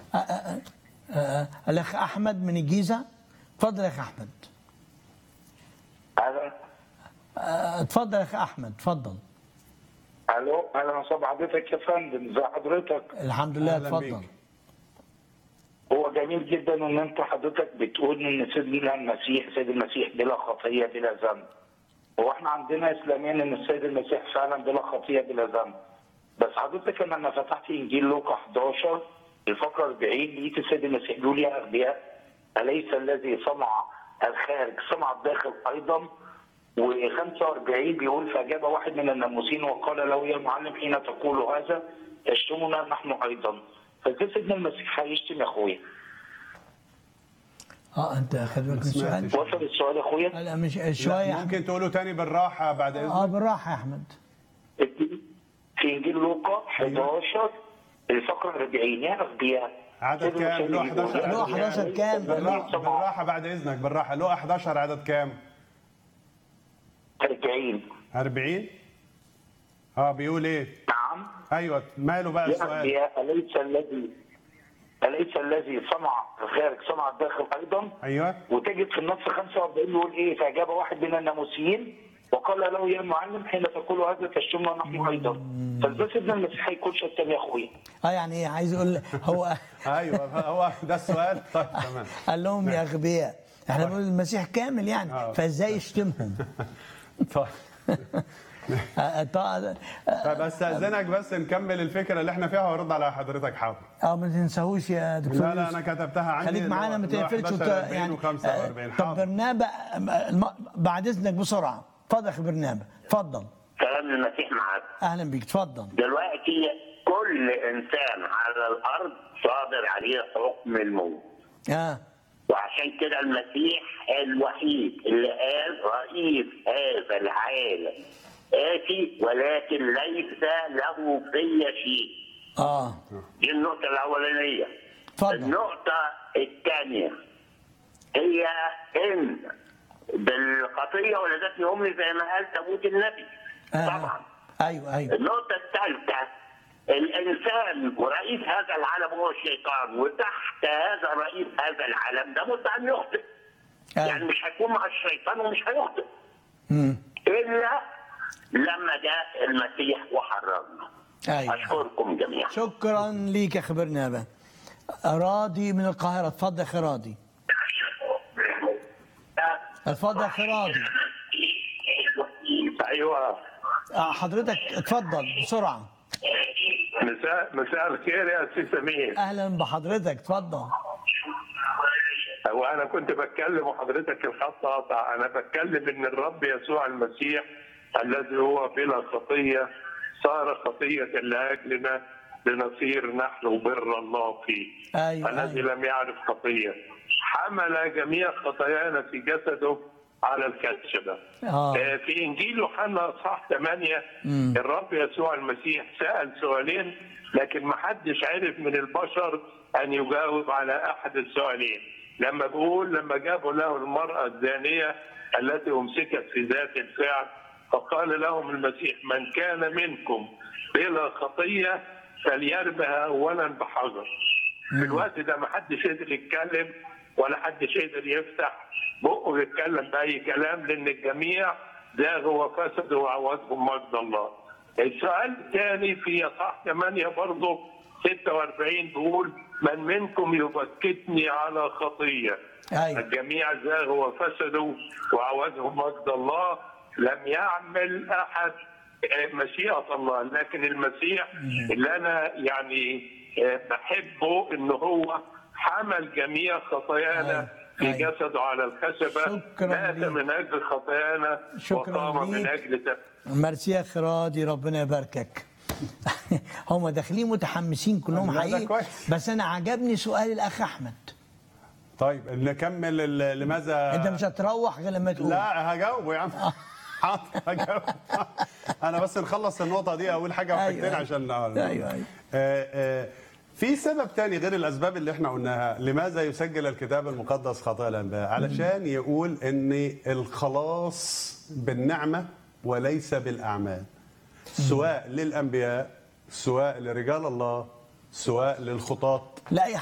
آه، الاخ احمد من الجيزه اتفضل يا اخ احمد الو آه، اتفضل يا اخ احمد اتفضل الو اهلا وسهلا بحضرتك يا فندم ازي حضرتك الحمد لله أهلاً اتفضل بيك. هو جميل جدا ان انت حضرتك بتقول ان سيدنا المسيح سيد المسيح بلا خطيه بلا ذنب هو احنا عندنا اسلاميا ان السيد المسيح فعلا بلا خطيه بلا ذنب بس حضرتك انا لما فتحت انجيل لوقا 11 الفقره 40 لقيت السيد المسيح بيقول يا اغبياء اليس الذي صنع الخارج صنع الداخل ايضا و45 بيقول فاجاب واحد من الناموسين وقال له يا معلم حين تقول هذا تشتمنا نحن ايضا فازاي سيدنا المسيح هيشتم يا اخويا؟ اه انت خد بالك من السؤال وصل السؤال يا اخويا؟ لا مش لا، شويه ممكن تقولوا تاني بالراحه بعد اه اذنك بالراحه يا احمد في انجيل لوقا 11 الفقره 40 يا اغبياء عدد كام؟ لو 11 لو عدد 11 كام؟ بالراحه بالراحه بعد اذنك بالراحه لو 11 عدد كام؟ 40 40 اه بيقول ايه؟ نعم ايوه ماله بقى يا السؤال؟ اغبياء اليس الذي اليس الذي صنع الخارج صنع الداخل ايضا ايوه وتجد في النص 45 يقول ايه فاجاب واحد من الناموسيين وقال له يا معلم حين تقول هذا تشتمنا نحن ايضا فازاي سيدنا المسيح هيكون شتام يا اخويا؟ اه يعني ايه عايز يقول هو ايوه هو ده السؤال طيب تمام قال لهم يا اغبياء احنا بنقول المسيح كامل يعني آه. فازاي يشتمهم طيب آه، آه، طيب طيب استاذنك بس نكمل الفكره اللي احنا فيها وارد على حضرتك حاضر اه ما تنساهوش يا دكتور لا لا يوسف. انا كتبتها عندي خليك معانا ما اللي هو تقفلش وت- 11 يعني و45 آه، طب حاضر برنابا آه، الم- بعد اذنك بسرعه اتفضل يا اخي برنابا اتفضل كلام المسيح معاك اهلا بيك اتفضل دلوقتي كل انسان على الارض صادر عليه حكم الموت اه وعشان كده المسيح الوحيد اللي قال رئيس هذا العالم آتي ولكن ليس له في شيء اه دي النقطة الأولانية اتفضل النقطة الثانية هي إن بالخطية ولدتني أمي زي ما قال تابوت النبي آه. طبعا ايوه ايوه النقطة الثالثة الإنسان ورئيس هذا العالم هو الشيطان وتحت هذا رئيس هذا العالم ده مستطيع أن يخطئ يعني ايوه مش هيكون مع الشيطان ومش هيخطئ مم. إلا لما جاء المسيح وحررنا ايوه أشكركم جميعا شكرا ليك يا اخي برنابا راضي من القاهره اتفضل يا اخي راضي اتفضل يا اخي راضي ايوه آه، حضرتك اتفضل بسرعه مساء مساء الخير يا سي سمير اهلا بحضرتك اتفضل هو انا كنت بتكلم وحضرتك الخط قطع انا بتكلم ان الرب يسوع المسيح الذي هو بلا خطيه صار خطيه لاجلنا لنصير نحن بر الله فيه أيوة، الذي أيوة. لم يعرف خطيه حمل جميع خطايانا في جسده على الكتشبه آه. آه، في انجيل يوحنا اصحاح 8 الرب يسوع المسيح سال سؤالين لكن ما حدش عرف من البشر ان يجاوب على احد السؤالين لما بيقول لما جابوا له المراه الزانيه التي امسكت في ذات الفعل فقال لهم المسيح من كان منكم بلا خطيه فليرمها اولا بحجر في الوقت ده ما حدش قدر يتكلم ولا حدش قدر يفتح بقه يتكلم باي كلام لان الجميع زاغوا وفسدوا وعوزهم مجد الله. السؤال الثاني في اصحاح 8 برضه 46 بيقول من منكم يبكتني على خطيه ايوه الجميع زاغوا وفسدوا وعوزهم مجد الله لم يعمل احد مشيئه الله لكن المسيح اللي انا يعني بحبه ان هو حمل جميع خطايانا في أيوة. جسده على الخشبه شكراً مات ليك. من اجل خطايانا شكراً وقام من ليك. اجل تب... ميرسي يا اخي راضي ربنا يباركك هم داخلين متحمسين كلهم لا، ده حقيقي كويس. بس انا عجبني سؤال الاخ احمد طيب نكمل ال- لماذا انت مش هتروح غير لما تقول لا هجاوبه يا عم حاضر هجاوب انا بس نخلص النقطه دي اول حاجه أيوة، وحاجتين أيوة. عشان أيوة، أيوة. آه، آه، في سبب تاني غير الاسباب اللي احنا قلناها لماذا يسجل الكتاب المقدس خطايا الانبياء علشان يقول ان الخلاص بالنعمه وليس بالاعمال سواء للانبياء سواء لرجال الله سواء للخطاة لا